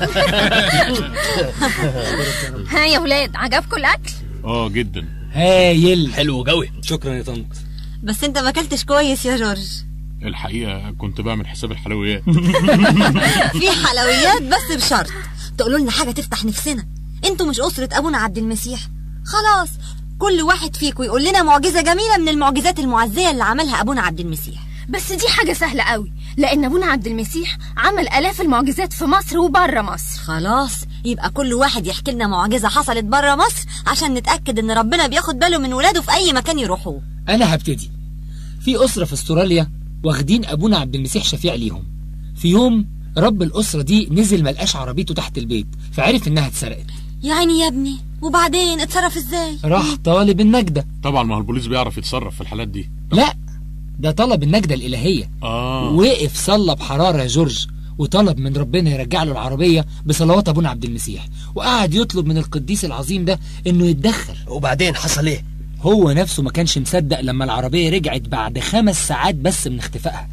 ها يا ولاد عجبكم الاكل اه جدا هايل حلو قوي شكرا يا طنط بس انت ما اكلتش كويس يا جورج الحقيقه كنت بعمل حساب الحلويات في حلويات بس بشرط تقولوا لنا حاجه تفتح نفسنا انتوا مش اسره ابونا عبد المسيح خلاص كل واحد فيكم يقول لنا معجزه جميله من المعجزات المعزيه اللي عملها ابونا عبد المسيح بس دي حاجة سهلة قوي لأن أبونا عبد المسيح عمل آلاف المعجزات في مصر وبره مصر خلاص يبقى كل واحد يحكي لنا معجزه حصلت بره مصر عشان نتاكد ان ربنا بياخد باله من ولاده في اي مكان يروحوه انا هبتدي في اسره في استراليا واخدين ابونا عبد المسيح شفيع ليهم في يوم رب الاسره دي نزل ملقاش عربيته تحت البيت فعرف انها اتسرقت يا عيني يا ابني وبعدين اتصرف ازاي راح طالب النجده طبعا ما هو البوليس بيعرف يتصرف في الحالات دي لا ده طلب النجده الالهيه اه وقف صلى بحراره يا جورج وطلب من ربنا يرجع له العربيه بصلوات ابونا عبد المسيح وقعد يطلب من القديس العظيم ده انه يتدخل وبعدين حصل ايه هو نفسه ما كانش مصدق لما العربيه رجعت بعد خمس ساعات بس من اختفائها